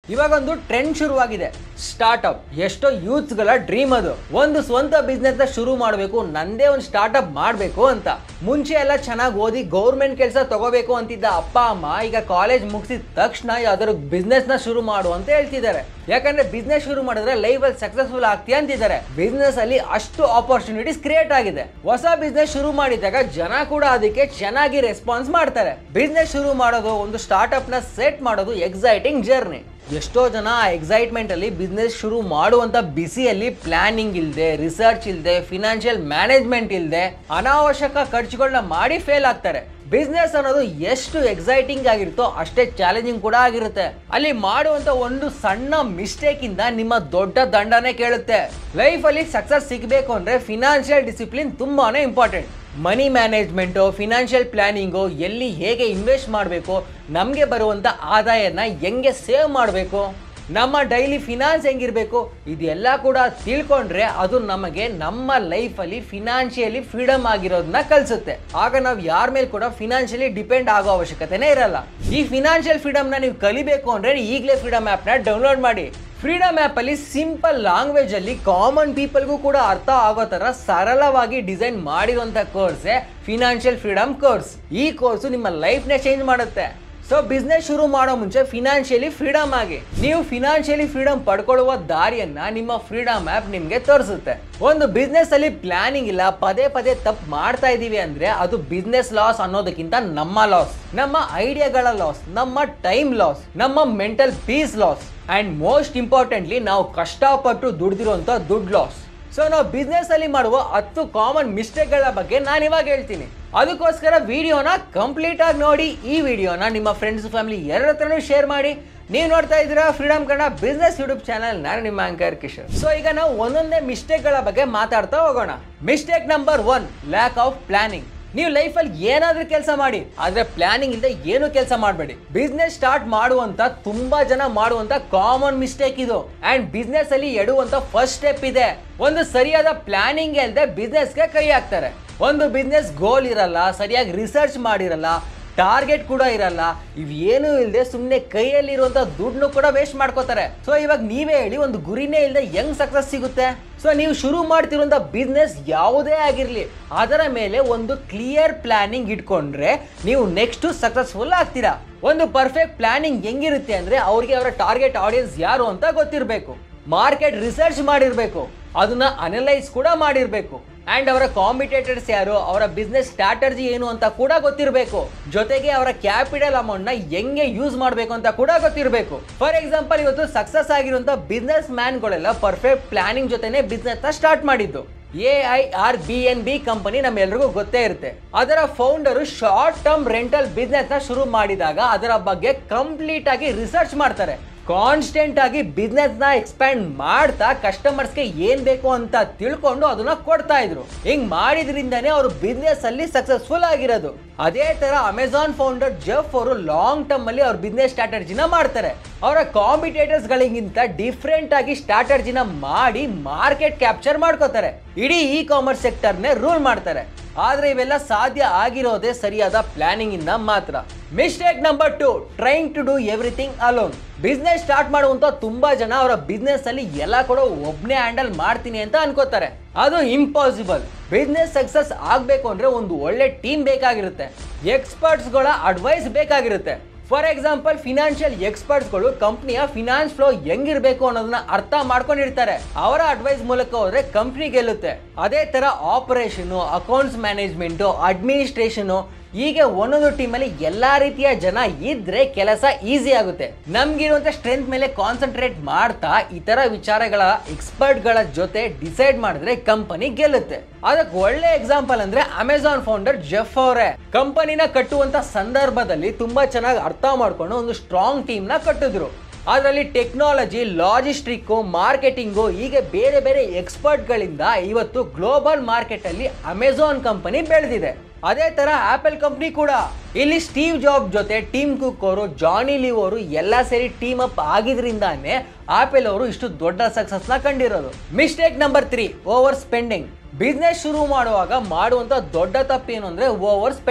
ಇವಾಗ ಒಂದು ಟ್ರೆಂಡ್ ಶುರುವಾಗಿದೆ ಸ್ಟಾರ್ಟ್ಅಪ್ ಎಷ್ಟೋ ಯೂತ್ಸ್ಗಳ ಡ್ರೀಮ್ ಅದು ಒಂದು ಸ್ವಂತ ಬಿಸ್ನೆಸ್ ಶುರು ಮಾಡಬೇಕು ನಂದೇ ಒಂದು ಸ್ಟಾರ್ಟ್ಅಪ್ ಮಾಡಬೇಕು ಅಂತ ಮುಂಚೆ ಎಲ್ಲ ಚೆನ್ನಾಗಿ ಓದಿ ಗೌರ್ಮೆಂಟ್ ಕೆಲಸ ತಗೋಬೇಕು ಅಂತಿದ್ದ ಅಪ್ಪ ಅಮ್ಮ ಈಗ ಕಾಲೇಜ್ ಮುಗಿಸಿದ ತಕ್ಷಣ ಯಾವ್ದಾದ್ರು ಬಿಸ್ನೆಸ್ ನ ಶುರು ಮಾಡು ಅಂತ ಹೇಳ್ತಿದ್ದಾರೆ ಯಾಕಂದ್ರೆ ಬಿಸ್ನೆಸ್ ಶುರು ಮಾಡಿದ್ರೆ ಲೈಫ್ ಅಲ್ಲಿ ಸಕ್ಸಸ್ಫುಲ್ ಆಗ್ತೀಯ ಅಂತಿದ್ದಾರೆ ಬಿಸ್ನೆಸ್ ಅಲ್ಲಿ ಅಷ್ಟು ಆಪರ್ಚುನಿಟೀಸ್ ಕ್ರಿಯೇಟ್ ಆಗಿದೆ ಹೊಸ ಬಿಸ್ನೆಸ್ ಶುರು ಮಾಡಿದಾಗ ಜನ ಕೂಡ ಅದಕ್ಕೆ ಚೆನ್ನಾಗಿ ರೆಸ್ಪಾನ್ಸ್ ಮಾಡ್ತಾರೆ ಬಿಸ್ನೆಸ್ ಶುರು ಮಾಡೋದು ಒಂದು ಸ್ಟಾರ್ಟ್ಅಪ್ ನ ಸೆಟ್ ಮಾಡೋದು ಎಕ್ಸೈಟಿಂಗ್ ಜರ್ನಿ ಎಷ್ಟೋ ಜನ ಆ ಎಕ್ಸೈಟ್ಮೆಂಟ್ ಅಲ್ಲಿ ಬಿಸ್ನೆಸ್ ಶುರು ಮಾಡುವಂತ ಬಿಸಿಯಲ್ಲಿ ಪ್ಲಾನಿಂಗ್ ಇಲ್ಲದೆ ರಿಸರ್ಚ್ ಇಲ್ಲದೆ ಫಿನಾನ್ಷಿಯಲ್ ಮ್ಯಾನೇಜ್ಮೆಂಟ್ ಇಲ್ಲದೆ ಅನಾವಶ್ಯಕ ಖರ್ಚುಗಳನ್ನ ಮಾಡಿ ಫೇಲ್ ಆಗ್ತಾರೆ ಬಿಸ್ನೆಸ್ ಅನ್ನೋದು ಎಷ್ಟು ಎಕ್ಸೈಟಿಂಗ್ ಆಗಿರುತ್ತೋ ಅಷ್ಟೇ ಚಾಲೆಂಜಿಂಗ್ ಕೂಡ ಆಗಿರುತ್ತೆ ಅಲ್ಲಿ ಮಾಡುವಂತ ಒಂದು ಸಣ್ಣ ಮಿಸ್ಟೇಕ್ ಇಂದ ನಿಮ್ಮ ದೊಡ್ಡ ದಂಡನೆ ಕೇಳುತ್ತೆ ಲೈಫ್ ಅಲ್ಲಿ ಸಕ್ಸಸ್ ಸಿಗಬೇಕು ಅಂದ್ರೆ ಫಿನಾನ್ಷಿಯಲ್ ಡಿಸಿಪ್ಲಿನ್ ತುಂಬಾನೇ important money management financial planning ಎಲ್ಲಿ ಹೇಗೆ ಇನ್ವೆಸ್ಟ್ ಮಾಡಬೇಕು ನಮಗೆ ಬರುವಂಥ ಆದಾಯನ ಹೆಂಗೆ ಸೇವ್ ಮಾಡಬೇಕು ನಮ್ಮ ಡೈಲಿ ಫಿನಾನ್ಸ್ ಹೆಂಗಿರಬೇಕು ಇದೆಲ್ಲ ಕೂಡ ತಿಳ್ಕೊಂಡ್ರೆ ಅದು ನಮಗೆ ನಮ್ಮ ಲೈಫಲ್ಲಿ ಫಿನಾನ್ಷಿಯಲಿ ಫ್ರೀಡಮ್ ಆಗಿರೋದನ್ನ ಕಲಿಸುತ್ತೆ ಆಗ ನಾವು ಯಾರ ಮೇಲೆ ಕೂಡ ಫಿನಾನ್ಷಿಯಲಿ ಡಿಪೆಂಡ್ ಆಗೋ ಅವಶ್ಯಕತೆನೇ ಇರಲ್ಲ ಈ ಫಿನಾನ್ಷಿಯಲ್ ಫ್ರೀಡಮ್ನ ನೀವು ಕಲಿಬೇಕು ಅಂದರೆ ಈಗಲೇ ಫ್ರೀಡಮ್ ಆ್ಯಪ್ನ ಡೌನ್ಲೋಡ್ ಮಾಡಿ ಫ್ರೀಡಮ್ ಆ್ಯಪ್ ಅಲ್ಲಿ ಸಿಂಪಲ್ ಲ್ಯಾಂಗ್ವೇಜ್ ಅಲ್ಲಿ ಕಾಮನ್ ಪೀಪಲ್ಗೂ ಕೂಡ ಅರ್ಥ ಆಗೋ ತರ ಸರಳವಾಗಿ ಡಿಸೈನ್ ಮಾಡಿರುವಂತ ಕೋರ್ಸೇ ಫಿನಾನ್ಷಿಯಲ್ ಫ್ರೀಡಮ್ ಕೋರ್ಸ್ ಈ ಕೋರ್ಸ್ ನಿಮ್ಮ ಲೈಫ್ನೇ ಚೇಂಜ್ ಮಾಡುತ್ತೆ ಸೊ ಬಿಸ್ನೆಸ್ ಶುರು ಮಾಡೋ ಮುಂಚೆ ಫಿನಾನ್ಷಿಯಲಿ ಫ್ರೀಡಮ್ ಆಗಿ ನೀವು ಫಿನಾನ್ಷಿಯಲಿ ಫ್ರೀಡಮ್ ಪಡ್ಕೊಳ್ಳುವ ದಾರಿಯನ್ನ ನಿಮ್ಮ ಫ್ರೀಡಮ್ ಆ್ಯಪ್ ನಿಮಗೆ ತೋರಿಸುತ್ತೆ ಒಂದು ಬಿಸ್ನೆಸ್ ಅಲ್ಲಿ ಪ್ಲಾನಿಂಗ್ ಇಲ್ಲ ಪದೇ ಪದೇ ತಪ್ಪು ಮಾಡ್ತಾ ಇದೀವಿ ಅಂದ್ರೆ ಅದು ಬಿಸ್ನೆಸ್ ಲಾಸ್ ಅನ್ನೋದಕ್ಕಿಂತ ನಮ್ಮ ಲಾಸ್ ನಮ್ಮ ಐಡಿಯಾಗಳ ಲಾಸ್ ನಮ್ಮ ಟೈಮ್ ಲಾಸ್ ನಮ್ಮ mental peace loss and most importantly ನಾವು ಕಷ್ಟಪಟ್ಟು ದುಡ್ದಿರುವಂತ ದುಡ್ಡು ಲಾಸ್ ಸೊ ನಾವು ಬಿಸ್ನೆಸ್ ಅಲ್ಲಿ ಮಾಡುವ ಹತ್ತು ಕಾಮನ್ ಮಿಸ್ಟೇಕ್ಗಳ ಬಗ್ಗೆ ನಾನು ಇವಾಗ ಹೇಳ್ತೀನಿ ಅದಕ್ಕೋಸ್ಕರ ವಿಡಿಯೋನ ಕಂಪ್ಲೀಟ್ ಆಗಿ ನೋಡಿ ಈ ವಿಡಿಯೋನ ನಿಮ್ಮ ಫ್ರೆಂಡ್ಸ್ ಫ್ಯಾಮಿಲಿ ಎಲ್ಲರ ಹತ್ರನೂ ಶೇರ್ ಮಾಡಿ ನೀವು ನೋಡ್ತಾ ಇದ್ದೀರಾ freedom Kannada business YouTube channel ನಾನು ನಿಮ್ಮ ಅಂಕರ್ ಕಿಶೋರ್ ಸೊ ಈಗ ನಾವು ಒಂದೊಂದೇ ಮಿಸ್ಟೇಕ್ಗಳ ಬಗ್ಗೆ ಮಾತಾಡ್ತಾ ಹೋಗೋಣ mistake number one lack of planning ನೀವು ಲೈಫಲ್ಲಿ ಏನಾದ್ರೂ ಕೆಲಸ ಮಾಡಿ ಆದ್ರೆ ಪ್ಲಾನಿಂಗ್ ಇಲ್ಲದೆ ಏನು ಕೆಲಸ ಮಾಡಬೇಡಿ ಬಿಸ್ನೆಸ್ ಸ್ಟಾರ್ಟ್ ಮಾಡುವಂತ ತುಂಬಾ ಜನ ಮಾಡುವಂತ ಕಾಮನ್ ಮಿಸ್ಟೇಕ್ ಇದು ಅಂಡ್ ಬಿಸ್ನೆಸ್ ಅಲ್ಲಿ ಎಡುವಂತ ಫಸ್ಟ್ ಸ್ಟೆಪ್ ಇದೆ ಒಂದು ಸರಿಯಾದ ಪ್ಲಾನಿಂಗ್ ಇಲ್ಲದೆ ಬಿಸ್ನೆಸ್ಗೆ ಕೈ ಹಾಕ್ತಾರೆ ಒಂದು ಬಿಸ್ನೆಸ್ ಗೋಲ್ ಇರಲ್ಲ ಸರಿಯಾಗಿ ರಿಸರ್ಚ್ ಮಾಡಿರಲ್ಲ ಟಾರ್ಗೆಟ್ ಕೂಡ ಇರಲ್ಲ ಇವೇನು ಇಲ್ಲದೆ ಸುಮ್ಮನೆ ಕೈಯಲ್ಲಿರುವಂತ ದುಡ್ಡು ಕೂಡ ವೇಸ್ಟ್ ಮಾಡ್ಕೋತಾರೆ ಸೊ ಇವಾಗ ನೀವೇ ಹೇಳಿ ಒಂದು ಗುರಿನೇ ಇಲ್ಲದೆ ಹೆಂಗ್ ಸಕ್ಸಸ್ ಸಿಗುತ್ತೆ ಸೊ ನೀವು ಶುರು ಮಾಡ್ತಿರುವಂತ ಬಿಸ್ನೆಸ್ ಯಾವುದೇ ಆಗಿರಲಿ ಅದರ ಮೇಲೆ ಒಂದು ಕ್ಲಿಯರ್ ಪ್ಲಾನಿಂಗ್ ಇಟ್ಕೊಂಡ್ರೆ ನೀವು ನೆಕ್ಸ್ಟ್ ಸಕ್ಸಸ್ಫುಲ್ ಆಗ್ತೀರಾ ಒಂದು ಪರ್ಫೆಕ್ಟ್ ಪ್ಲಾನಿಂಗ್ ಹೆಂಗಿರುತ್ತೆ ಅಂದ್ರೆ ಅವ್ರಿಗೆ ಅವರ ಟಾರ್ಗೆಟ್ ಆಡಿಯನ್ಸ್ ಯಾರು ಅಂತ ಗೊತ್ತಿರಬೇಕು ಮಾರ್ಕೆಟ್ ರಿಸರ್ಚ್ ಮಾಡಿರಬೇಕು ಅದನ್ನ ಅನಲೈಸ್ ಕೂಡ ಮಾಡಿರಬೇಕು ಅಂಡ್ ಅವರ ಕಾಂಪಿಟೇಟರ್ಸ್ ಯಾರು ಅವರ ಬಿಸ್ನೆಸ್ ಸ್ಟ್ರಾಟಜಿ ಏನು ಅಂತ ಕೂಡ ಗೊತ್ತಿರಬೇಕು ಜೊತೆಗೆ ಅವರ ಕ್ಯಾಪಿಟಲ್ ಅಮೌಂಟ್ ನ ಹೆಂಗೆ ಯೂಸ್ ಮಾಡಬೇಕು ಅಂತ ಕೂಡ ಗೊತ್ತಿರಬೇಕು ಫಾರ್ ಎಕ್ಸಾಂಪಲ್ ಇವತ್ತು ಸಕ್ಸಸ್ ಆಗಿರುವಂತ ಬಿಸ್ನೆಸ್ ಮ್ಯಾನ್ಗಳೆಲ್ಲ ಪರ್ಫೆಕ್ಟ್ ಪ್ಲಾನಿಂಗ್ ಜೊತೆನೆ ಬಿಸ್ನೆಸ್ ನ ಸ್ಟಾರ್ಟ್ ಮಾಡಿದ್ದು A I R B N B company ನಮ್ಮೆಲ್ರಿಗೂ ಗೊತ್ತೇ ಇರುತ್ತೆ ಅದರ founder short term rental business ನ ಶುರು ಮಾಡಿದಾಗ ಅದರ ಬಗ್ಗೆ ಕಂಪ್ಲೀಟ್ ಆಗಿ ರಿಸರ್ಚ್ ಮಾಡ್ತಾರೆ ಕಾನ್ಸ್ಟೆಂಟ್ ಆಗಿ ಬಿಸ್ನೆಸ್ ನ ಎಕ್ಸ್ಪ್ಯಾಂಡ್ ಮಾಡ್ತಾ ಕಸ್ಟಮರ್ಸ್ಗೆ ಏನ್ ಬೇಕು ಅಂತ ತಿಳ್ಕೊಂಡು ಅದನ್ನ ಕೊಡ್ತಾ ಇದ್ರು ಹಿಂಗ್ ಮಾಡಿದ್ರಿಂದಾನೇ ಅವರು ಬಿಸ್ನೆಸ್ ಅಲ್ಲಿ ಸಕ್ಸಸ್ಫುಲ್ ಆಗಿರೋದು ಅದೇ ತರ ಅಮೆಝಾನ್ ಫೌಂಡರ್ ಜೆಫ್ ಅವರು ಲಾಂಗ್ ಟರ್ಮ್ ಅಲ್ಲಿ ಅವ್ರ ಬಿಸ್ನೆಸ್ ಸ್ಟ್ರಾಟಜಿನ ಮಾಡ್ತಾರೆ ಅವರ ಕಾಂಪಿಟೇಟರ್ಸ್ ಗಳಿಗಿಂತ ಡಿಫ್ರೆಂಟ್ ಆಗಿ ಸ್ಟ್ರಾಟಜಿನ ಮಾಡಿ ಮಾರ್ಕೆಟ್ ಕ್ಯಾಪ್ಚರ್ ಮಾಡ್ಕೋತಾರೆ ಇಡೀ ಇ ಕಾಮರ್ಸ್ ಸೆಕ್ಟರ್ನೇ ರೂಲ್ ಮಾಡ್ತಾರೆ ಆದ್ರೆ ಇವೆಲ್ಲ ಸಾಧ್ಯ ಆಗಿರೋದೇ ಸರಿಯಾದ ಪ್ಲಾನಿಂಗ್ ಇಂದ ಮಾತ್ರ mistake number two trying to do everything alone business start ಮಾಡುವಂತ ತುಂಬಾ ಜನ ಅವರ ಬಿಸ್ನೆಸ್ ಅಲ್ಲಿ ಎಲ್ಲ ಕೂಡ ಒಬ್ನೇ ಹ್ಯಾಂಡಲ್ ಮಾಡ್ತೀನಿ ಅಂತ ಅನ್ಕೋತಾರೆ ಅದು ಇಂಪಾಸಿಬಲ್ ಬಿಸ್ನೆಸ್ ಸಕ್ಸಸ್ ಆಗ್ಬೇಕು ಅಂದ್ರೆ ಒಂದು ಒಳ್ಳೆ ಟೀಮ್ ಬೇಕಾಗಿರುತ್ತೆ ಎಕ್ಸ್ಪರ್ಟ್ಸ್ಗಳ ಅಡ್ವೈಸ್ ಬೇಕಾಗಿರುತ್ತೆ ಫಾರ್ ಎಕ್ಸಾಂಪಲ್ ಫಿನಾನ್ಷಿಯಲ್ ಎಕ್ಸ್ಪರ್ಟ್ಸ್ಗಳು ಕಂಪ್ನಿಯ ಫಿನಾನ್ಸ್ ಫ್ಲೋ ಹೆಂಗಿರ್ಬೇಕು ಅನ್ನೋದನ್ನ ಅರ್ಥ ಮಾಡ್ಕೊಂಡಿರ್ತಾರೆ ಅವರ ಅಡ್ವೈಸ್ ಮೂಲಕ ಹೋದ್ರೆ ಕಂಪ್ನಿ ಗೆಲ್ಲುತ್ತೆ ಅದೇ ತರ ಆಪರೇಷನ್ ಅಕೌಂಟ್ಸ್ ಮ್ಯಾನೇಜ್ಮೆಂಟ್ ಅಡ್ಮಿನಿಸ್ಟ್ರೇಷನ್ ಹೀಗೆ ಒಂದೊಂದು ಟೀಮಲ್ಲಿ ಎಲ್ಲಾ ರೀತಿಯ ಜನ ಇದ್ರೆ ಕೆಲಸ ಈಸಿ ಆಗುತ್ತೆ ನಮ್ಗಿರುವಂತ ಸ್ಟ್ರೆಂತ್ ಮೇಲೆ ಕಾನ್ಸಂಟ್ರೇಟ್ ಮಾಡ್ತಾ ಇತರ ವಿಚಾರಗಳ ಎಕ್ಸ್ಪರ್ಟ್ಗಳ ಜೊತೆ ಡಿಸೈಡ್ ಮಾಡಿದ್ರೆ ಕಂಪನಿ ಗೆಲ್ಲುತ್ತೆ ಅದಕ್ಕೆ ಒಳ್ಳೆ ಎಕ್ಸಾಂಪಲ್ ಅಂದ್ರೆ ಅಮೆಝಾನ್ ಫೌಂಡರ್ ಜೆಫ್ ಅವರೇ ಕಂಪನಿನ ಕಟ್ಟುವಂತ ಸಂದರ್ಭದಲ್ಲಿ ತುಂಬಾ ಚೆನ್ನಾಗಿ ಅರ್ಥ ಮಾಡ್ಕೊಂಡು ಒಂದು ಸ್ಟ್ರಾಂಗ್ ಟೀಮ್ ನ ಕಟ್ಟಿದ್ರು ಅದರಲ್ಲಿ ಟೆಕ್ನಾಲಜಿ ಲಾಜಿಸ್ಟಿಕ್ಕು ಮಾರ್ಕೆಟಿಂಗು ಹೀಗೆ ಬೇರೆ ಬೇರೆ ಎಕ್ಸ್ಪರ್ಟ್ಗಳಿಂದ ಇವತ್ತು ಗ್ಲೋಬಲ್ ಮಾರ್ಕೆಟಲ್ಲಿ ಅಮೆಝಾನ್ ಕಂಪನಿ ಬೆಳೆದಿದೆ ಅದೇ ತರ ಆಪಲ್ ಕಂಪ್ನಿ ಕೂಡ ಇಲ್ಲಿ ಸ್ಟೀವ್ ಜಾಬ್ ಜೊತೆ ಟೀಮ್ ಕುಕ್ ಅವರು ಜಾನಿ ಲಿವ್ ಅವರು ಎಲ್ಲ ಸೇರಿ ಟೀಮ್ ಅಪ್ ಆಗಿದ್ರಿಂದಾನೇ ಆಪಲ್ ಅವರು ಇಷ್ಟು ದೊಡ್ಡ ಸಕ್ಸಸ್ ನ ಕಂಡಿರೋದು mistake number three over spending business ಶುರು ಮಾಡುವಾಗ ಮಾಡುವಂತ ದೊಡ್ಡ ತಪ್ಪೇನು ಅಂದ್ರೆ ಓವರ್ ಸ್ಪೆಂಡಿಂಗ್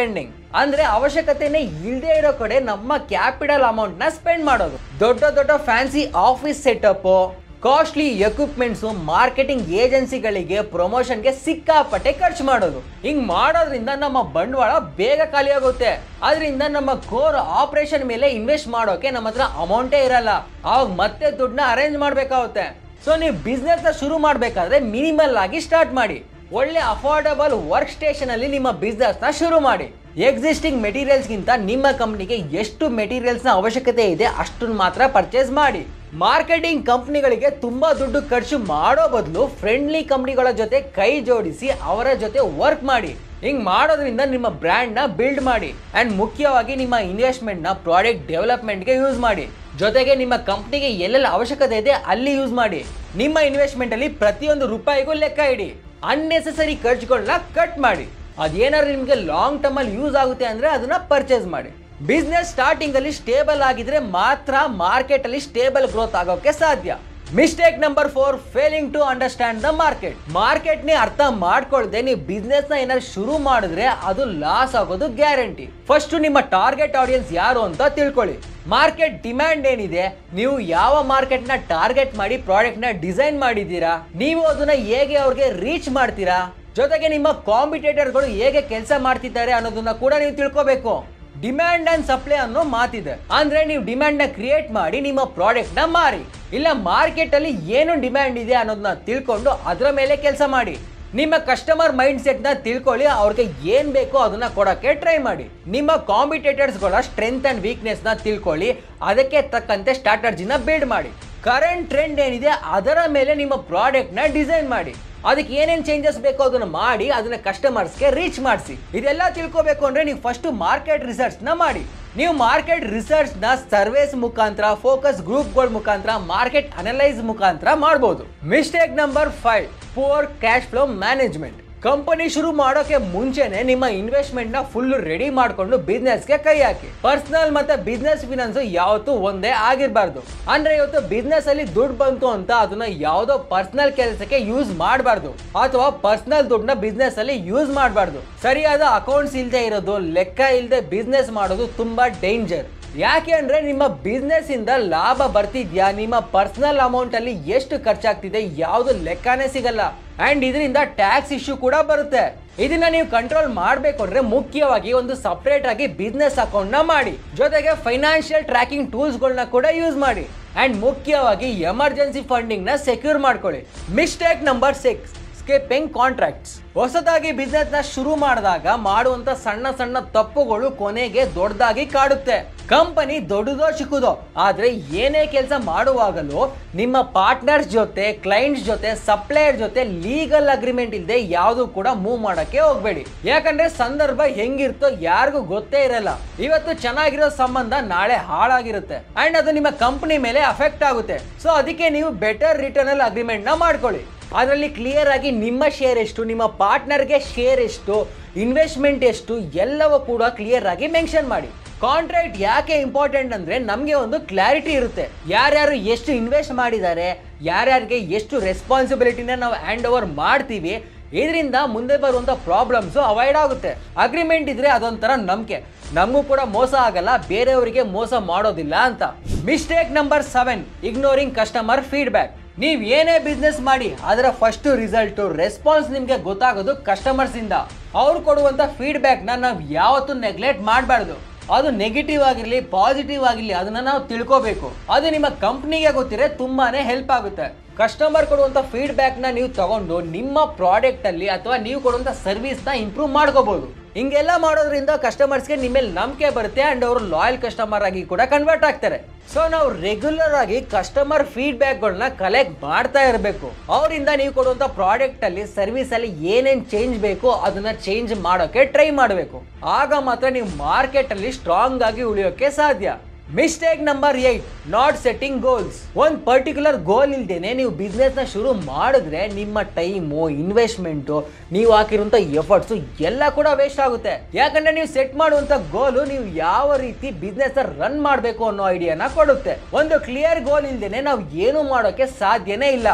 ಅಂದ್ರೆ ಅವಶ್ಯಕತೆನೇ ಇಲ್ಲದೆ ಇರೋ ಕಡೆ ನಮ್ಮ ಕ್ಯಾಪಿಟಲ್ ಅಮೌಂಟ್ ನ ಸ್ಪೆಂಡ್ ಮಾಡೋದು ದೊಡ್ಡ ದೊಡ್ಡ fancy office setup costly equipments marketing ಏಜೆನ್ಸಿಗಳಿಗೆ ಪ್ರಮೋಷನ್ಗೆ ಸಿಕ್ಕಾಪಟ್ಟೆ ಖರ್ಚು ಮಾಡೋದು ಹಿಂಗ್ ಮಾಡೋದ್ರಿಂದ ನಮ್ಮ ಬಂಡವಾಳ ಬೇಗ ಖಾಲಿ ಆಗುತ್ತೆ ಅದರಿಂದ ನಮ್ಮ ಕೋರ್ ಆಪರೇಷನ್ ಮೇಲೆ ಇನ್ವೆಸ್ಟ್ ಮಾಡೋಕೆ ನಮ್ಮ ಹತ್ರ ಅಮೌಂಟೇ ಇರಲ್ಲ ಅವಾಗ ಮತ್ತೆ ದುಡ್ಡನ್ನ ಅರೇಂಜ್ ಮಾಡ್ಬೇಕಾಗುತ್ತೆ ಸೊ ನೀವು ಬಿಸ್ನೆಸ್ ಶುರು ಮಾಡಬೇಕಾದ್ರೆ ಮಿನಿಮಲ್ ಆಗಿ ಸ್ಟಾರ್ಟ್ ಮಾಡಿ ಒಳ್ಳೆ ಅಫೋರ್ಡಬಲ್ ವರ್ಕ್ ಸ್ಟೇಷನ್ ಅಲ್ಲಿ ನಿಮ್ಮ ಬಿಸ್ನೆಸ್ ನ ಶುರು ಮಾಡಿ ಎಕ್ಸಿಸ್ಟಿಂಗ್ ಮೆಟೀರಿಯಲ್ಸ್ ಗಿಂತ ನಿಮ್ಮ ಕಂಪ್ನಿಗೆ ಎಷ್ಟು ಮೆಟೀರಿಯಲ್ಸ್ ನ ಅವಶ್ಯಕತೆ ಇದೆ ಅಷ್ಟನ್ನು ಮಾತ್ರ ಪರ್ಚೇಸ್ ಮಾಡಿ ಮಾರ್ಕೆಟಿಂಗ್ ಕಂಪ್ನಿಗಳಿಗೆ ತುಂಬಾ ದುಡ್ಡು ಖರ್ಚು ಮಾಡೋ ಬದಲು ಫ್ರೆಂಡ್ಲಿ ಕಂಪ್ನಿಗಳ ಜೊತೆ ಕೈ ಜೋಡಿಸಿ ಅವರ ಜೊತೆ ವರ್ಕ್ ಮಾಡಿ ಹಿಂಗ್ ಮಾಡೋದ್ರಿಂದ ನಿಮ್ಮ ಬ್ರ್ಯಾಂಡ್ ನ ಬಿಲ್ಡ್ ಮಾಡಿ ಅಂಡ್ ಮುಖ್ಯವಾಗಿ ನಿಮ್ಮ ಇನ್ವೆಸ್ಟ್ಮೆಂಟ್ ನ ಪ್ರಾಡಕ್ಟ್ ಡೆವಲಪ್ಮೆಂಟ್ಗೆ ಯೂಸ್ ಮಾಡಿ ಜೊತೆಗೆ ನಿಮ್ಮ ಕಂಪ್ನಿಗೆ ಎಲ್ಲೆಲ್ಲ ಅವಶ್ಯಕತೆ ಇದೆ ಅಲ್ಲಿ ಯೂಸ್ ಮಾಡಿ ನಿಮ್ಮ ಇನ್ವೆಸ್ಟ್ಮೆಂಟ್ ಅಲ್ಲಿ ಪ್ರತಿಯೊಂದು ರೂಪಾಯಿಗೂ ಲೆಕ್ಕ ಇಡಿ ಅನ್ನೆಸೆಸರಿ ಖರ್ಚುಗಳನ್ನ ಕಟ್ ಮಾಡಿ ಅದೇನಾದ್ರು ನಿಮಗೆ ಲಾಂಗ್ ಟರ್ಮ್ ಅಲ್ಲಿ ಯೂಸ್ ಆಗುತ್ತೆ ಅಂದ್ರೆ ಅದನ್ನ ಪರ್ಚೇಸ್ ಮಾಡಿ ಬಿಸ್ನೆಸ್ ಸ್ಟಾರ್ಟಿಂಗ್ ಅಲ್ಲಿ ಸ್ಟೇಬಲ್ ಆಗಿದ್ರೆ ಮಾತ್ರ ಮಾರ್ಕೆಟ್ ಅಲ್ಲಿ ಸ್ಟೇಬಲ್ ಗ್ರೋತ್ ಆಗೋಕೆ ಸಾಧ್ಯ mistake number four failing to understand the market market ನೇ ಅರ್ಥ ಮಾಡ್ಕೊಳ್ದೆ ನೀವು ಬಿಸ್ನೆಸ್ ನ ಏನಾದ್ರು ಶುರು ಮಾಡಿದ್ರೆ ಅದು ಲಾಸ್ ಆಗೋದು ಗ್ಯಾರಂಟಿ ಫಸ್ಟ್ ನಿಮ್ಮ ಟಾರ್ಗೆಟ್ ಆಡಿಯನ್ಸ್ ಯಾರು ಅಂತ ತಿಳ್ಕೊಳ್ಳಿ ಮಾರ್ಕೆಟ್ ಡಿಮ್ಯಾಂಡ್ ಏನಿದೆ ನೀವು ಯಾವ ಮಾರ್ಕೆಟ್ ನ ಟಾರ್ಗೆಟ್ ಮಾಡಿ ಪ್ರಾಡಕ್ಟ್ ನ ಡಿಸೈನ್ ಮಾಡಿದ್ದೀರಾ ನೀವು ಅದನ್ನ ಹೇಗೆ ಅವ್ರಿಗೆ ರೀಚ್ ಮಾಡ್ತೀರಾ ಜೊತೆಗೆ ನಿಮ್ಮ ಕಾಂಪಿಟೇಟರ್ಗಳು ಹೇಗೆ ಕೆಲಸ ಮಾಡ್ತಿದ್ದಾರೆ ಅನ್ನೋದನ್ನ ಕೂಡ ನೀವು ತಿಳ್ಕೋಬೇಕು ಡಿಮ್ಯಾಂಡ್ ಅಂಡ್ ಸಪ್ಲೈ ಅನ್ನೋ ಮಾತಿದೆ ಅಂದ್ರೆ ನೀವು ಡಿಮ್ಯಾಂಡ್ ನ ಕ್ರಿಯೇಟ್ ಮಾಡಿ ನಿಮ್ಮ ಪ್ರಾಡಕ್ಟ್ ನ ಮಾರಿ ಇಲ್ಲ ಮಾರ್ಕೆಟ್ ಅಲ್ಲಿ ಏನು ಡಿಮ್ಯಾಂಡ್ ಇದೆ ಅನ್ನೋದನ್ನ ತಿಳ್ಕೊಂಡು ಅದರ ಮೇಲೆ ಕೆಲಸ ಮಾಡಿ ನಿಮ್ಮ ಕಸ್ಟಮರ್ ಮೈಂಡ್ ಸೆಟ್ ನ ತಿಳ್ಕೊಳ್ಳಿ ಅವ್ರಿಗೆ ಏನ್ ಬೇಕೋ ಅದನ್ನ ಕೊಡಕ್ಕೆ ಟ್ರೈ ಮಾಡಿ ನಿಮ್ಮ ಕಾಂಪಿಟೇಟರ್ಸ್ಗಳ ಸ್ಟ್ರೆಂತ್ ಅಂಡ್ ವೀಕ್ನೆಸ್ ನ ತಿಳ್ಕೊಳ್ಳಿ ಅದಕ್ಕೆ ತಕ್ಕಂತೆ ಸ್ಟ್ರಾಟಜಿನ ಬಿಲ್ಡ್ ಮಾಡಿ ಕರೆಂಟ್ ಟ್ರೆಂಡ್ ಏನಿದೆ ಅದರ ಮೇಲೆ ನಿಮ್ಮ ಪ್ರಾಡಕ್ಟ್ ನ ಡಿಸೈನ್ ಮಾಡಿ ಅದಕ್ಕೆ ಏನೇನ್ ಚೇಂಜಸ್ ಬೇಕೋ ಅದನ್ನ ಮಾಡಿ ಅದನ್ನ ಕಸ್ಟಮರ್ಸ್ಗೆ ರೀಚ್ ಮಾಡಿಸಿ ಇದೆಲ್ಲ ತಿಳ್ಕೋಬೇಕು ಅಂದ್ರೆ ನೀವು ಫಸ್ಟ್ ಮಾರ್ಕೆಟ್ ರಿಸರ್ಚ್ ನ ಮಾಡಿ ನೀವು ಮಾರ್ಕೆಟ್ ರಿಸರ್ಚ್ ನ ಸರ್ವೇಸ್ ಮುಖಾಂತರ ಫೋಕಸ್ ಗ್ರೂಪ್ಗಳ ಮುಖಾಂತರ ಮಾರ್ಕೆಟ್ ಅನಲೈಸ್ ಮುಖಾಂತರ ಮಾಡಬಹುದು mistake number five poor cash flow management company ಶುರು ಮಾಡೋಕೆ ಮುಂಚೆನೆ ನಿಮ್ಮ ಇನ್ವೆಸ್ಟ್ಮೆಂಟ್ ನ ಫುಲ್ ರೆಡಿ ಮಾಡ್ಕೊಂಡು ಬಿಸ್ನೆಸ್ ಗೆ ಕೈ ಹಾಕಿ ಪರ್ಸನಲ್ ಮತ್ತೆ ಬಿಸ್ನೆಸ್ ಫಿನಾನ್ಸ್ ಯಾವತ್ತೂ ಒಂದೇ ಆಗಿರಬಾರ್ದು ಅಂದ್ರೆ ಇವತ್ತು ಬಿಸ್ನೆಸ್ ಅಲ್ಲಿ ದುಡ್ಡು ಬಂತು ಅಂತ ಅದನ್ನ ಯಾವುದೋ ಪರ್ಸನಲ್ ಕೆಲಸಕ್ಕೆ ಯೂಸ್ ಮಾಡಬಾರ್ದು ಅಥವಾ ಪರ್ಸನಲ್ ದುಡ್ಡನ್ನ ಬಿಸ್ನೆಸ್ ಅಲ್ಲಿ ಯೂಸ್ ಮಾಡಬಾರ್ದು ಸರಿಯಾದ ಅಕೌಂಟ್ಸ್ ಇಲ್ಲದೆ ಇರೋದು ಲೆಕ್ಕ ಇಲ್ಲದೆ ಬಿಸ್ನೆಸ್ ಮಾಡೋದು ತುಂಬಾ ಡೇಂಜರ್ ಯಾಕೆ ಅಂದ್ರೆ ನಿಮ್ಮ ಬಿಸ್ನೆಸ್ ಇಂದ ಲಾಭ ಬರ್ತಿದ್ಯಾ ನಿಮ್ಮ ಪರ್ಸನಲ್ ಅಮೌಂಟ್ ಅಲ್ಲಿ ಎಷ್ಟು ಖರ್ಚಾಗ್ತಿದೆ ಯಾವ್ದು ಲೆಕ್ಕನೇ ಸಿಗಲ್ಲ ಅಂಡ್ ಇದರಿಂದ ಟ್ಯಾಕ್ಸ್ ಇಶ್ಯೂ ಕೂಡ ಬರುತ್ತೆ ಇದನ್ನ ನೀವು ಕಂಟ್ರೋಲ್ ಮಾಡಬೇಕು ಅಂದ್ರೆ ಮುಖ್ಯವಾಗಿ ಒಂದು ಸಪ್ರೇಟ್ ಆಗಿ ಬಿಸ್ನೆಸ್ ಅಕೌಂಟ್ ನ ಮಾಡಿ ಜೊತೆಗೆ ಫೈನಾನ್ಷಿಯಲ್ ಟ್ರ್ಯಾಕಿಂಗ್ ಟೂಲ್ಸ್ ಗಳನ್ನ ಕೂಡ ಯೂಸ್ ಮಾಡಿ ಅಂಡ್ ಮುಖ್ಯವಾಗಿ ಎಮರ್ಜೆನ್ಸಿ ಫಂಡಿಂಗ್ ನ ಸೆಕ್ಯೂರ್ ಮಾಡ್ಕೊಳ್ಳಿ mistake number six skipping contracts ಹೊಸದಾಗಿ ಬಿಸ್ನೆಸ್ ನ ಶುರು ಮಾಡಿದಾಗ ಮಾಡುವಂತ ಸಣ್ಣ ಸಣ್ಣ ತಪ್ಪುಗಳು ಕೊನೆಗೆ ದೊಡ್ಡದಾಗಿ ಕಾಡುತ್ತೆ ಕಂಪನಿ ದೊಡ್ಡದೋ ಚಿಕ್ಕದೋ ಆದ್ರೆ ಏನೇ ಕೆಲಸ ಮಾಡುವಾಗಲೂ ನಿಮ್ಮ ಪಾರ್ಟ್ನರ್ಸ್ ಜೊತೆ ಕ್ಲೈಂಟ್ಸ್ ಜೊತೆ ಸಪ್ಲೈಯರ್ ಜೊತೆ ಲೀಗಲ್ ಅಗ್ರಿಮೆಂಟ್ ಇಲ್ಲದೆ ಯಾವುದು ಕೂಡ ಮೂವ್ ಮಾಡಕ್ಕೆ ಹೋಗ್ಬೇಡಿ ಯಾಕಂದ್ರೆ ಸಂದರ್ಭ ಹೆಂಗಿರ್ತೋ ಯಾರಿಗೂ ಗೊತ್ತೇ ಇರಲ್ಲ ಇವತ್ತು ಚೆನ್ನಾಗಿರೋ ಸಂಬಂಧ ನಾಳೆ ಹಾಳಾಗಿರುತ್ತೆ ಅಂಡ್ ಅದು ನಿಮ್ಮ ಕಂಪನಿ ಮೇಲೆ ಅಫೆಕ್ಟ್ ಆಗುತ್ತೆ ಸೊ ಅದಕ್ಕೆ ನೀವು ಬೆಟರ್ ರಿಟರ್ನಲ್ ಅಗ್ರಿಮೆಂಟ್ ನ ಮಾಡ್ಕೊಳ್ಳಿ ಅದರಲ್ಲಿ ಕ್ಲಿಯರ್ ಆಗಿ ನಿಮ್ಮ ಶೇರ್ ಎಷ್ಟು ನಿಮ್ಮ ಪಾರ್ಟ್ನರ್ಗೆ ಶೇರ್ ಎಷ್ಟು ಇನ್ವೆಸ್ಟ್ಮೆಂಟ್ ಎಷ್ಟು ಎಲ್ಲವೂ ಕೂಡ ಕ್ಲಿಯರ್ ಆಗಿ ಮೆನ್ಷನ್ ಮಾಡಿ ಕಾಂಟ್ರಾಕ್ಟ್ ಯಾಕೆ ಇಂಪಾರ್ಟೆಂಟ್ ಅಂದ್ರೆ ನಮಗೆ ಒಂದು ಕ್ಲಾರಿಟಿ ಇರುತ್ತೆ ಯಾರ್ಯಾರು ಎಷ್ಟು ಇನ್ವೆಸ್ಟ್ ಮಾಡಿದ್ದಾರೆ ಯಾರ್ಯಾರಿಗೆ ಎಷ್ಟು ರೆಸ್ಪಾನ್ಸಿಬಿಲಿಟಿನ ನಾವು ಹ್ಯಾಂಡ್ ಓವರ್ ಮಾಡ್ತೀವಿ ಇದರಿಂದ ಮುಂದೆ ಬರುವಂಥ ಪ್ರಾಬ್ಲಮ್ಸು ಅವಾಯ್ಡ್ ಆಗುತ್ತೆ ಅಗ್ರಿಮೆಂಟ್ ಇದ್ರೆ ಅದೊಂಥರ ನಂಬಿಕೆ ನಮಗೂ ಕೂಡ ಮೋಸ ಆಗಲ್ಲ ಬೇರೆಯವರಿಗೆ ಮೋಸ ಮಾಡೋದಿಲ್ಲ ಅಂತ mistake number seven ignoring customer feedback ನೀವು ಏನೇ ಬಿಸ್ನೆಸ್ ಮಾಡಿ ಅದರ ಫಸ್ಟ್ ರಿಸಲ್ಟು ರೆಸ್ಪಾನ್ಸ್ ನಿಮಗೆ ಗೊತ್ತಾಗೋದು ಕಸ್ಟಮರ್ಸ್ ಇಂದ ಅವ್ರು ಕೊಡುವಂಥ ಫೀಡ್ಬ್ಯಾಕ್ನ ನಾವು ಯಾವತ್ತೂ ನೆಗ್ಲೆಕ್ಟ್ ಮಾಡಬಾರ್ದು ಅದು ನೆಗೆಟಿವ್ ಆಗಿರಲಿ ಪಾಸಿಟಿವ್ ಆಗಿರಲಿ ಅದನ್ನ ನಾವು ತಿಳ್ಕೋಬೇಕು ಅದು ನಿಮ್ಮ ಕಂಪ್ನಿಗೆ ಗೊತ್ತಿದ್ರೆ ತುಂಬಾನೇ ಹೆಲ್ಪ್ ಆಗುತ್ತೆ ಕಸ್ಟಮರ್ ಕೊಡುವಂಥ ಫೀಡ್ಬ್ಯಾಕ್ನ ನೀವು ತಗೊಂಡು ನಿಮ್ಮ ಪ್ರಾಡಕ್ಟ್ ಅಲ್ಲಿ ಅಥವಾ ನೀವು ಕೊಡುವಂಥ ಸರ್ವಿಸ್ನ ಇಂಪ್ರೂವ್ ಮಾಡ್ಕೋಬಹುದು ಹಿಂಗೆಲ್ಲ ಮಾಡೋದ್ರಿಂದ ಕಸ್ಟಮರ್ಸ್ಗೆ ನಿಮ್ಮ ಮೇಲೆ ನಂಬಿಕೆ ಬರುತ್ತೆ ಅಂಡ್ ಅವರು ಲಾಯಲ್ ಕಸ್ಟಮರ್ ಆಗಿ ಕೂಡ ಕನ್ವರ್ಟ್ ಆಗ್ತಾರೆ ಸೊ ನಾವು ರೆಗ್ಯುಲರ್ ಆಗಿ ಕಸ್ಟಮರ್ ಫೀಡ್ಬ್ಯಾಕ್ಗಳನ್ನ ಕಲೆಕ್ಟ್ ಮಾಡ್ತಾ ಇರಬೇಕು ಅವರಿಂದ ನೀವು ಕೊಡುವಂಥ ಪ್ರಾಡಕ್ಟ್ ಅಲ್ಲಿ ಸರ್ವಿಸ್ ಅಲ್ಲಿ ಏನೇನು ಚೇಂಜ್ ಬೇಕು ಅದನ್ನ ಚೇಂಜ್ ಮಾಡೋಕೆ ಟ್ರೈ ಮಾಡಬೇಕು ಆಗ ಮಾತ್ರ ನೀವು ಮಾರ್ಕೆಟ್ ಅಲ್ಲಿ ಸ್ಟ್ರಾಂಗ್ ಆಗಿ ಉಳಿಯೋಕೆ ಸಾಧ್ಯ mistake number eight not setting goals ಒಂದು ಪರ್ಟಿಕ್ಯುಲರ್ ಗೋಲ್ ಇಲ್ದೇನೆ ನೀವು ಬಿಸ್ನೆಸ್ ನ ಶುರು ಮಾಡಿದ್ರೆ ನಿಮ್ಮ ಟೈಮು ಇನ್ವೆಸ್ಟ್ಮೆಂಟು ನೀವು ಹಾಕಿರುವಂತ ಎಫರ್ಟ್ಸು ಎಲ್ಲ ಕೂಡ ವೇಸ್ಟ್ ಆಗುತ್ತೆ ಯಾಕಂದ್ರೆ ನೀವು ಸೆಟ್ ಮಾಡುವಂತ ಗೋಲು ನೀವು ಯಾವ ರೀತಿ ಬಿಸ್ನೆಸ್ ರನ್ ಮಾಡಬೇಕು ಅನ್ನೋ ಐಡಿಯಾನ ಕೊಡುತ್ತೆ ಒಂದು ಕ್ಲಿಯರ್ ಗೋಲ್ ಇಲ್ದೇನೆ ನಾವು ಏನು ಮಾಡೋಕೆ ಸಾಧ್ಯನೇ ಇಲ್ಲ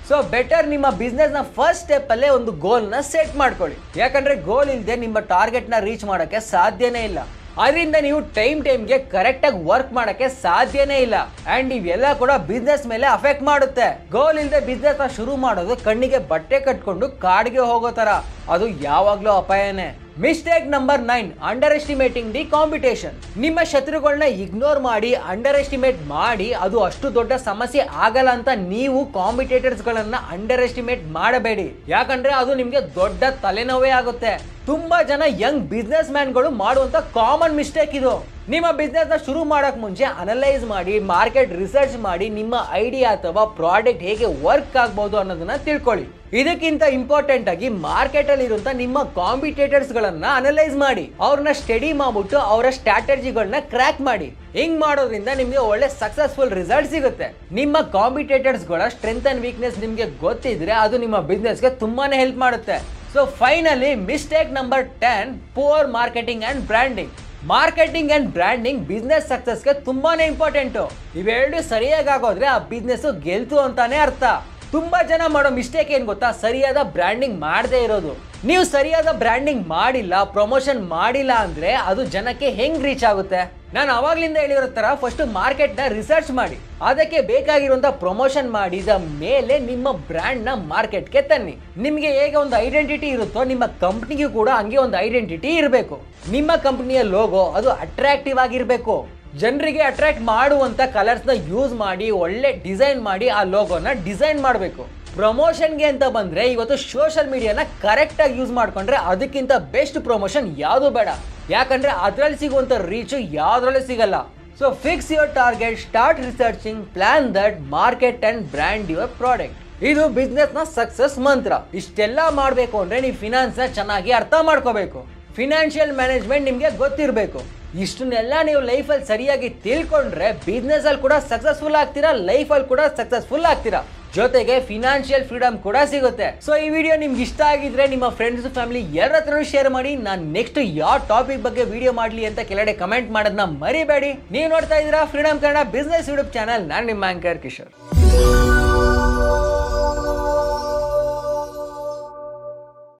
ಸೊ ಬೆಟರ್ ನಿಮ್ಮ ಬಿಸ್ನೆಸ್ ನ ಫಸ್ಟ್ ಸ್ಟೆಪ್ ಅಲ್ಲೇ ಒಂದು ಗೋಲ್ ನ ಸೆಟ್ ಮಾಡ್ಕೊಳ್ಳಿ ಯಾಕಂದ್ರೆ ಗೋಲ್ ಇಲ್ಲದೆ ನಿಮ್ಮ ಟಾರ್ಗೆಟ್ ನ ರೀಚ್ ಮಾಡಕ್ಕೆ ಸಾಧ್ಯನೇ ಇಲ್ಲ ಅದರಿಂದ ನೀವು ಟೈಮ್ ಟೈಮ್ಗೆ ಕರೆಕ್ಟ್ ಆಗಿ ವರ್ಕ್ ಮಾಡಕ್ಕೆ ಸಾಧ್ಯನೇ ಇಲ್ಲ ಅಂಡ್ ಇವೆಲ್ಲ ಕೂಡ ಬಿಸ್ನೆಸ್ ಮೇಲೆ ಅಫೆಕ್ಟ್ ಮಾಡುತ್ತೆ ಗೋಲ್ ಇಲ್ಲದೆ ಬಿಸ್ನೆಸ್ ನ ಶುರು ಮಾಡೋದು ಕಣ್ಣಿಗೆ ಬಟ್ಟೆ ಕಟ್ಕೊಂಡು ಕಾಡಿಗೆ ಹೋಗೋ ತರ ಅದು ಯಾವಾಗ್ಲೂ ಅಪಾಯನೇ mistake number nine underestimating the competition ನಿಮ್ಮ ಶತ್ರುಗಳನ್ನ ಇಗ್ನೋರ್ ಮಾಡಿ ಅಂಡರ್ ಎಸ್ಟಿಮೇಟ್ ಮಾಡಿ ಅದು ಅಷ್ಟು ದೊಡ್ಡ ಸಮಸ್ಯೆ ಆಗಲ್ಲ ಅಂತ ನೀವು ಕಾಂಪಿಟೇಟರ್ಸ್ ಗಳನ್ನ ಅಂಡರ್ ಎಸ್ಟಿಮೇಟ್ ಮಾಡಬೇಡಿ ಯಾಕಂದ್ರೆ ಅದು ನಿಮ್ಗೆ ದೊಡ್ಡ ತಲೆನೋವೇ ಆಗುತ್ತೆ ತುಂಬಾ ಜನ ಯಂಗ್ ಬಿಸ್ನೆಸ್ ಮ್ಯಾನ್ಗಳು ಮಾಡುವಂತ ಕಾಮನ್ ಮಿಸ್ಟೇಕ್ ಇದು ನಿಮ್ಮ ಬಿಸ್ನೆಸ್ ನ ಶುರು ಮಾಡಕ್ ಮುಂಚೆ ಅನಲೈಸ್ ಮಾಡಿ ಮಾರ್ಕೆಟ್ ರಿಸರ್ಚ್ ಮಾಡಿ ನಿಮ್ಮ ಐಡಿಯಾ ಅಥವಾ ಪ್ರಾಡಕ್ಟ್ ಹೇಗೆ ವರ್ಕ್ ಆಗ್ಬೋದು ಅನ್ನೋದನ್ನ ತಿಳ್ಕೊಳ್ಳಿ ಇದಕ್ಕಿಂತ ಇಂಪಾರ್ಟೆಂಟ್ ಆಗಿ ಮಾರ್ಕೆಟ್ ಅಲ್ಲಿ ಇರುವಂತ ನಿಮ್ಮ ಕಾಂಪಿಟೇಟರ್ಸ್ ಗಳನ್ನ ಅನಲೈಸ್ ಮಾಡಿ ಅವ್ರನ್ನ ಸ್ಟಡಿ ಮಾಡ್ಬಿಟ್ಟು ಅವರ ಸ್ಟ್ರಾಟಜಿಗಳನ್ನ ಕ್ರ್ಯಾಕ್ ಮಾಡಿ ಹಿಂಗ್ ಮಾಡೋದ್ರಿಂದ ನಿಮ್ಗೆ ಒಳ್ಳೆ ಸಕ್ಸಸ್ಫುಲ್ ರಿಸಲ್ಟ್ ಸಿಗುತ್ತೆ ನಿಮ್ಮ ಕಾಂಪಿಟೇಟರ್ಸ್ ಗಳ ಸ್ಟ್ರೆಂತ್ ಅಂಡ್ ವೀಕ್ನೆಸ್ ನಿಮ್ಗೆ ಗೊತ್ತಿದ್ರೆ ಅದು ನಿಮ್ಮ ಬಿಸ್ನೆಸ್ಗೆ ತುಂಬಾನೇ ಹೆಲ್ಪ್ ಮಾಡುತ್ತೆ so finally mistake number ten poor marketing and branding marketing and branding business ಸಕ್ಸಸ್ಗೆ ತುಂಬಾನೇ ಇಂಪಾರ್ಟೆಂಟು ಇವೆರಡು ಸರಿಯಾಗಿ ಆಗೋದ್ರೆ ಆ ಬಿಸ್ನೆಸ್ ಗೆಲ್ತು ಅಂತಾನೆ ಅರ್ಥ ತುಂಬಾ ಜನ ಮಾಡೋ ಮಿಸ್ಟೇಕ್ ಏನ್ ಗೊತ್ತಾ ಸರಿಯಾದ ಬ್ರ್ಯಾಂಡಿಂಗ್ ಮಾಡದೇ ಇರೋದು ನೀವು ಸರಿಯಾದ ಬ್ರ್ಯಾಂಡಿಂಗ್ ಮಾಡಿಲ್ಲ ಪ್ರಮೋಷನ್ ಮಾಡಿಲ್ಲ ಅಂದ್ರೆ ಅದು ಜನಕ್ಕೆ ಹೆಂಗ್ ರೀಚ್ ಆಗುತ್ತೆ ನಾನು ಅವಾಗ್ಲಿಂದ ಹೇಳಿರೋ ತರ ಫಸ್ಟ್ ಮಾರ್ಕೆಟ್ ನ ರಿಸರ್ಚ್ ಮಾಡಿ ಅದಕ್ಕೆ ಬೇಕಾಗಿರುವಂತ ಪ್ರಮೋಷನ್ ಮಾಡಿದ ಮೇಲೆ ನಿಮ್ಮ ಬ್ರ್ಯಾಂಡ್ ನ ಮಾರ್ಕೆಟ್ಗೆ ತನ್ನಿ ನಿಮ್ಗೆ ಹೇಗೆ ಒಂದು ಐಡೆಂಟಿಟಿ ಇರುತ್ತೋ ನಿಮ್ಮ ಕಂಪ್ನಿಗೂ ಕೂಡ ಹಂಗೆ ಒಂದು ಐಡೆಂಟಿಟಿ ಇರಬೇಕು ನಿಮ್ಮ ಕಂಪ್ನಿಯ ಲೋಗೋ ಅದು ಅಟ್ರಾಕ್ಟಿವ್ ಆಗಿರ್ಬೇಕು ಜನರಿಗೆ ಅಟ್ರಾಕ್ಟ್ ಮಾಡುವಂತ ಕಲರ್ಸ್ ನ ಯೂಸ್ ಮಾಡಿ ಒಳ್ಳೆ ಡಿಸೈನ್ ಮಾಡಿ ಆ ಲೋಗೋನ ಡಿಸೈನ್ ಮಾಡಬೇಕು ಪ್ರಮೋಷನ್ಗೆ ಅಂತ ಬಂದ್ರೆ ಇವತ್ತು ಸೋಷಿಯಲ್ ಮೀಡಿಯಾನ ಕರೆಕ್ಟ್ ಆಗಿ ಯೂಸ್ ಮಾಡ್ಕೊಂಡ್ರೆ ಅದಕ್ಕಿಂತ ಬೆಸ್ಟ್ ಪ್ರಮೋಷನ್ ಯಾವುದು ಬೇಡ ಯಾಕಂದ್ರೆ ಅದ್ರಲ್ಲಿ ಸಿಗುವಂತ ರೀಚ್ ಯಾವ್ದ್ರಲ್ಲೂ ಸಿಗಲ್ಲ so fix your target start researching plan that market and brand your product ಇದು ಬಿಸ್ನೆಸ್ ನ ಸಕ್ಸಸ್ ಮಂತ್ರ ಇಷ್ಟೆಲ್ಲ ಮಾಡಬೇಕು ಅಂದ್ರೆ ನೀವು ಫಿನಾನ್ಸ್ ನ ಚೆನ್ನಾಗಿ ಅರ್ಥ ಮಾಡ್ಕೋಬೇಕು ಫಿನಾನ್ಷಿಯಲ್ ಮ್ಯಾನೇಜ್ಮೆಂಟ್ ನಿಮ್ಗೆ ಗೊತ್ತಿರಬೇಕು ಇಷ್ಟನ್ನೆಲ್ಲ ನೀವು ಲೈಫಲ್ಲಿ ಸರಿಯಾಗಿ ತಿಳ್ಕೊಂಡ್ರೆ ಬಿಸ್ನೆಸ್ ಅಲ್ಲಿ ಕೂಡ ಸಕ್ಸಸ್ಫುಲ್ ಆಗ್ತೀರಾ ಲೈಫಲ್ಲಿ ಕೂಡ ಸಕ್ಸಸ್ಫುಲ್ ಆಗ್ತೀರಾ ಜೊತೆಗೆ ಫಿನಾನ್ಷಿಯಲ್ ಫ್ರೀಡಮ್ ಕೂಡ ಸಿಗುತ್ತೆ ಸೊ ಈ ವಿಡಿಯೋ ನಿಮ್ಗೆ ಇಷ್ಟ ಆಗಿದ್ರೆ ನಿಮ್ಮ ಫ್ರೆಂಡ್ಸ್ ಫ್ಯಾಮಿಲಿ ಎಲ್ಲರ ಹತ್ರನೂ ಶೇರ್ ಮಾಡಿ ನಾನು ನೆಕ್ಸ್ಟ್ ಯಾವ ಟಾಪಿಕ್ ಬಗ್ಗೆ ವಿಡಿಯೋ ಮಾಡಲಿ ಅಂತ ಕೆಳಗಡೆ ಕಮೆಂಟ್ ಮಾಡೋದನ್ನ ಮರಿಬೇಡಿ ನೀವು ನೋಡ್ತಾ ಇದ್ದೀರಾ freedom Kannada business YouTube channel ನಾನು ನಿಮ್ಮ ಆಂಕರ್ ಕಿಶೋರ್